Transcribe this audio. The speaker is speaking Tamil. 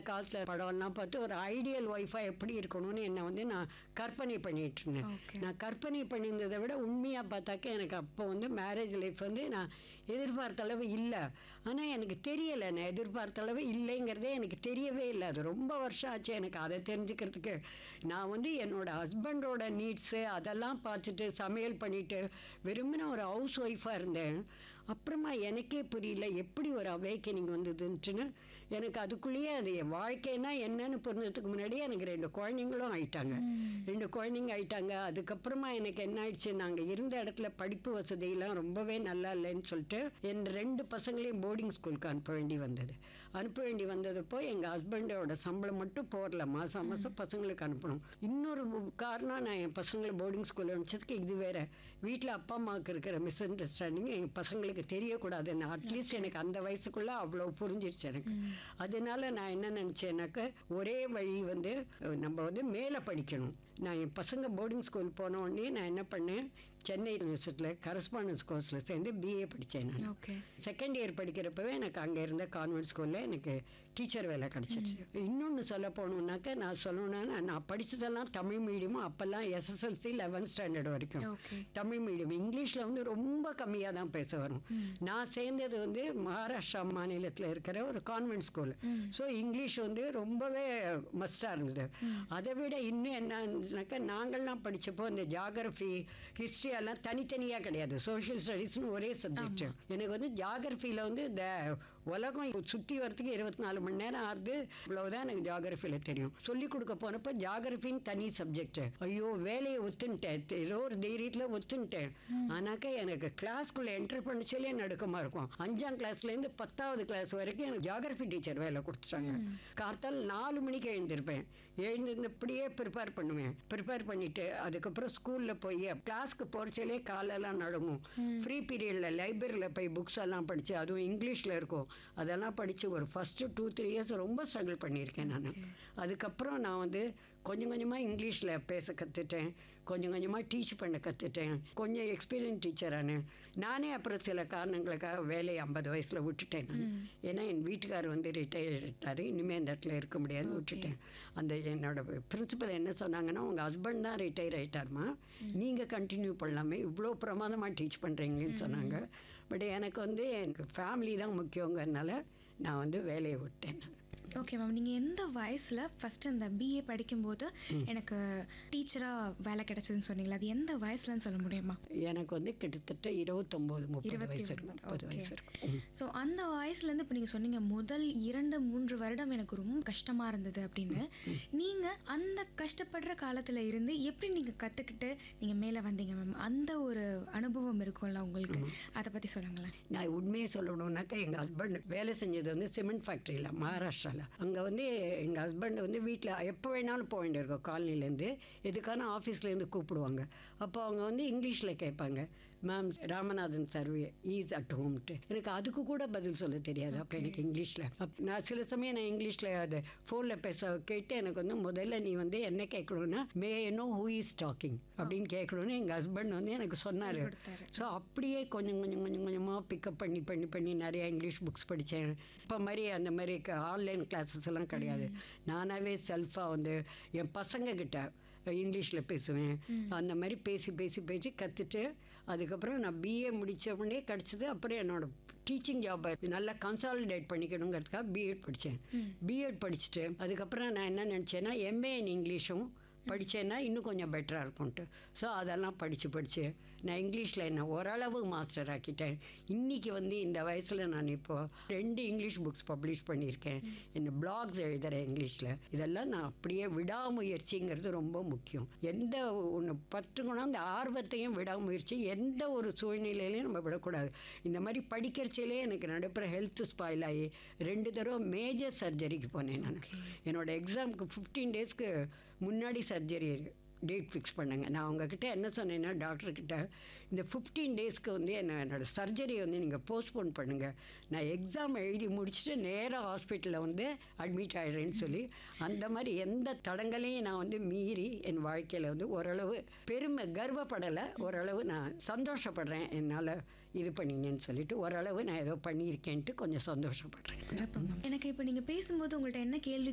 காலத்தில் படம்லாம் பார்த்து ஒரு ஐடியல் ஒய்ஃபாக எப்படி இருக்கணும்னு என்னை வந்து நான் கற்பனை பண்ணிட்டு இருந்தேன் Okay. நான் கற்பனை பண்ணியிருந்ததை விட உண்மையாக பார்த்தாக்க எனக்கு அப்போ வந்து மேரேஜ் லைஃப் வந்து நான் எதிர்பார்த்த அளவு இல்லை ஆனால் எனக்கு தெரியலை நான் எதிர்பார்த்த அளவு இல்லைங்கிறதே எனக்கு தெரியவே இல்லை அது ரொம்ப வருஷம் ஆச்சு எனக்கு அதை தெரிஞ்சுக்கிறதுக்கு நான் வந்து என்னோட ஹஸ்பண்டோட நீட்ஸு அதெல்லாம் பார்த்துட்டு சமையல் பண்ணிட்டு வெறுமனே ஒரு ஹவுஸ் ஒய்ஃபாக இருந்தேன் அப்புறமா எனக்கே புரியல எப்படி ஒரு அவேக்கனிங் வந்ததுன்ட்டுன்னு எனக்கு அதுக்குள்ளேயே அது என் வாழ்க்கைனா என்னன்னு புரிஞ்சதுக்கு முன்னாடியே எனக்கு ரெண்டு குழந்தைங்களும் ஆயிட்டாங்க ரெண்டு குழந்தைங்க ஆயிட்டாங்க அதுக்கப்புறமா எனக்கு என்ன ஆயிடுச்சு நாங்கள் இருந்த இடத்துல படிப்பு வசதியெல்லாம் ரொம்பவே நல்லா இல்லைன்னு சொல்லிட்டு என் ரெண்டு பசங்களையும் போர்டிங் ஸ்கூலுக்கு அனுப்ப வேண்டி வந்தது அனுப்ப வேண்டி வந்ததப்போ எங்கள் ஹஸ்பண்டோட சம்பளம் மட்டும் போரல மாதம் மாதம் பசங்களுக்கு அனுப்பணும் இன்னொரு காரணம் நான் என் பசங்களை போர்டிங் ஸ்கூலில் அனுப்பிச்சதுக்கு இது வேற வீட்டில் அப்பா அம்மாவுக்கு இருக்கிற மிஸ் அண்டர்ஸ்டாண்டிங் எங்கள் பசங்களுக்கு தெரியக்கூடாதுன்னு அட்லீஸ்ட் எனக்கு அந்த வயசுக்குள்ளே அவ்வளோ புரிஞ்சிருச்சு எனக்கு அதனால நான் என்ன நினச்சேன்னாக்க ஒரே வழி வந்து அஹ், நம்ம வந்து மேலே படிக்கணும் நான் என் பசங்க போர்டிங் ஸ்கூல் போன உடனே நான் என்ன பண்ணேன் சென்னை யூனிவர்சிட்டியில் கரஸ்பாண்டன்ஸ் கோர்ஸில் சேர்ந்து பிஏ படித்தேன் நான் ஓகே செகண்ட் இயர் படிக்கிறப்பவே எனக்கு அங்கே இருந்த கான்வென்ட் ஸ்கூலில் எனக்கு டீச்சர் வேலை கிடச்சிருச்சு இன்னொன்று சொல்ல போகணுன்னாக்க நான் சொல்லணும்னா நான் படித்ததெல்லாம் தமிழ் மீடியமும் அப்போல்லாம் எஸ்எஸ்எல்சி லெவன்த் ஸ்டாண்டர்ட் வரைக்கும் ஓகே தமிழ் மீடியம் இங்கிலீஷில் வந்து ரொம்ப கம்மியாக தான் பேச வரும் நான் சேர்ந்தது வந்து மகாராஷ்டிரா மாநிலத்தில் இருக்கிற ஒரு கான்வென்ட் ஸ்கூல் ஸோ இங்கிலீஷ் வந்து ரொம்பவே மஸ்டாக இருந்தது அதை விட இன்னும் என்னன்னாக்கா நாங்கள்லாம் படித்தப்போ இந்த ஜாகிரஃபி ஹிஸ்ட்ரி எல்லாம் தனித்தனியாக கிடையாது சோஷியல் ஸ்டடீஸ்னு ஒரே சப்ஜெக்ட் எனக்கு வந்து ஜாகிரஃபியில் வந்து இந்த உலகம் சுற்றி வரத்துக்கு இருபத்தி நாலு மணி நேரம் ஆகுது இவ்வளவுதான் எனக்கு ஜாகிரஃபியில் தெரியும் சொல்லி கொடுக்க போனப்போ ஜாகிரஃபின்னு தனி சப்ஜெக்ட் ஐயோ வேலையை ஒத்துன்ட்டேன் ஏதோ ஒரு தைரியத்தில் ஒத்துன்ட்டேன் ஆனாக்கா எனக்கு கிளாஸ்க்குள்ளே என்டர் பண்ணிச்சாலே நடுக்கமாக இருக்கும் அஞ்சாம் கிளாஸ்லேருந்து பத்தாவது கிளாஸ் வரைக்கும் எனக்கு ஜாகிரஃபி டீச்சர் வேலை கொடுத்துட்டாங்க கார்த்தால் நாலு மணிக்கு எழுந்திருப்பேன் எழுந்திருந்தபடியே ப்ரிப்பேர் பண்ணுவேன் ப்ரிப்பேர் பண்ணிட்டு அதுக்கப்புறம் ஸ்கூலில் போய் கிளாஸ்க்கு போகிறச்சாலே காலெல்லாம் நடுங்கும் ஃப்ரீ பீரியடில் லைப்ரரியில் போய் புக்ஸ் எல்லாம் படித்து அதுவும் இங்கிலீஷில் இருக்கும் அதெல்லாம் படித்து ஒரு ஃபஸ்ட்டு டூ த்ரீ இயர்ஸ் ரொம்ப ஸ்ட்ரகிள் பண்ணியிருக்கேன் நான் அதுக்கப்புறம் நான் வந்து கொஞ்சம் கொஞ்சமாக இங்கிலீஷில் பேச கற்றுட்டேன் கொஞ்சம் கொஞ்சமாக டீச் பண்ண கற்றுட்டேன் கொஞ்சம் எக்ஸ்பீரியன்ஸ் டீச்சரானேன் நானே அப்புறம் சில காரணங்களுக்காக வேலையை ஐம்பது வயசில் விட்டுட்டேன் நான் ஏன்னா என் வீட்டுக்காரர் வந்து ரிட்டையர் ஆகிட்டார் இனிமேல் இந்த இடத்துல இருக்க முடியாதுன்னு விட்டுட்டேன் அந்த என்னோட பிரின்சிபல் என்ன சொன்னாங்கன்னா உங்கள் ஹஸ்பண்ட் தான் ரிட்டையர் ஆகிட்டாருமா நீங்கள் கண்டினியூ பண்ணலாமே இவ்வளோ பிரமாதமாக டீச் பண்ணுறீங்கன்னு சொன்னாங்க பட் எனக்கு வந்து எனக்கு ஃபேமிலி தான் முக்கியங்கிறதுனால நான் வந்து வேலையை விட்டேன் நான் ஓகே மேம் நீங்கள் எந்த வயசில் ஃபஸ்ட்டு இந்த பிஏ படிக்கும்போது எனக்கு டீச்சராக வேலை கிடைச்சதுன்னு சொன்னீங்களா அது எந்த வயசுலன்னு சொல்ல முடியுமா எனக்கு வந்து கிட்டத்தட்ட இருபத்தொம்போது முப்பது இருபத்தி வயசு இருக்கும் ஒன்பது, முப்பது okay. வயசு இருக்கும் ம். ஸோ அந்த வயசுலேருந்து இப்போ நீங்கள் சொன்னீங்க முதல் இரண்டு மூன்று வருடம் எனக்கு ரொம்ப கஷ்டமாக இருந்தது அப்படின்னு நீங்கள் அந்த கஷ்டப்படுற காலத்தில் இருந்து எப்படி நீங்கள் கற்றுக்கிட்டு நீங்கள் மேலே வந்தீங்க மேம் அந்த ஒரு அனுபவம் இருக்கும்ல உங்களுக்கு அதை பற்றி சொல்லுங்களேன் நான் உண்மையை சொல்லணும்னாக்கா எங்கள் ஹஸ்பண்ட் வேலை செஞ்சது வந்து சிமெண்ட் ஃபேக்ட்ரியில் மகாராஷ்டிராவில் அங்கே வந்து எங்கள் ஹஸ்பண்ட் வந்து வீட்டில் எப்போ வேணாலும் போக வேண்டியிருக்கும் காலனிலேருந்து எதுக்கான ஆஃபீஸ்லேருந்து கூப்பிடுவாங்க அப்போ அவங்க வந்து இங்கிலீஷில் கேட்பாங்க ma'am Ramanathan sir is at ஹோம்ட்டு எனக்கு அதுக்கு கூட பதில் சொல்ல தெரியாது அப்போ எனக்கு இங்கிலீஷில் அப் நான் சில சமயம் நான் இங்கிலீஷில் அது ஃபோனில் பேச கேட்டு எனக்கு வந்து முதல்ல நீ வந்து என்ன கேட்கணும்னா may know who is talking அப்படின்னு கேட்கணும்னு எங்கள் ஹஸ்பண்ட் வந்து எனக்கு சொன்னார் கொடுத்தாரு. ஸோ அப்படியே கொஞ்சம் கொஞ்சம் கொஞ்சம் கொஞ்சமாக பிக்கப் பண்ணி பண்ணி பண்ணி நிறைய இங்கிலீஷ் புக்ஸ் படித்தேன் இப்போ மாதிரி அந்த மாதிரி ஆன்லைன் கிளாஸஸ் எல்லாம் கிடையாது நானாகவே செல்ஃபாக வந்து என் பசங்க கிட்ட இங்கிலீஷில் பேசுவேன் அந்த மாதிரி பேசி பேசி பேசி கற்றுட்டு அதுக்கப்புறம் நான் பிஏ முடித்த உடனே கிடச்சிது அப்புறம் என்னோட டீச்சிங் ஜாப்பை நல்லா கன்சாலிடேட் பண்ணிக்கணுங்கிறதுக்காக பிஎட் படித்தேன் பிஎட் படிச்சுட்டு அதுக்கப்புறம் நான் என்ன நினச்சேன்னா எம்ஏ இன் இங்கிலீஷும் படித்தேன்னா இன்னும் கொஞ்சம் பெட்டராக இருக்கும்ன்ட்டு ஸோ அதெல்லாம் படித்து படித்து நான் இங்கிலீஷில் என்ன ஓரளவு மாஸ்டர் ஆக்கிட்டேன் இன்றைக்கி வந்து இந்த வயசில் நான் இப்போ ரெண்டு இங்கிலீஷ் புக்ஸ் பப்ளிஷ் பண்ணியிருக்கேன் இந்த பிளாக்ஸ் எழுதுகிறேன் இங்கிலீஷில் இதெல்லாம் நான் அப்படியே விடாமுயற்சிங்கிறது ரொம்ப முக்கியம் எந்த ஒன்று பற்றுக்கணும் அந்த ஆர்வத்தையும் விடாமுயற்சி எந்த ஒரு சூழ்நிலையிலையும் நம்ம விடக்கூடாது இந்த மாதிரி படிக்கிறச்சிலே எனக்கு நடுப்புற ஹெல்த் ஸ்பாயில் ஆகி ரெண்டு தடவை மேஜர் சர்ஜரிக்கு போனேன் நான் என்னோட எக்ஸாமுக்கு ஃபிஃப்டீன் டேஸ்க்கு முன்னாடி சர்ஜரி டேட் ஃபிக்ஸ் பண்ணுங்க நான் உங்ககிட்ட என்ன சொன்னேன்னா டாக்டர்கிட்ட இந்த ஃபிஃப்டீன் டேஸ்க்கு வந்து என்ன என்னோட சர்ஜரியை வந்து நீங்கள் போஸ்ட்போன் பண்ணுங்கள் நான் எக்ஸாம் எழுதி முடிச்சுட்டு நேராக ஹாஸ்பிட்டலில் வந்து அட்மிட் ஆகிடுறேன்னு சொல்லி அந்த மாதிரி எந்த தடங்களையும் நான் வந்து மீறி என் வாழ்க்கையில் வந்து ஓரளவு பெருமை கர்வப்படலை ஓரளவு நான் சந்தோஷப்படுறேன் என்னால் இது பண்ணினேன்னு சொல்லிட்டு ஓரளவு நான் ஏதோ பண்ணியிருக்கேன்ட்டு கொஞ்சம் சந்தோஷப்படுறேன் சிறப்பு மேம் எனக்கு இப்போ நீங்கள் பேசும்போது உங்கள்கிட்ட என்ன கேள்வி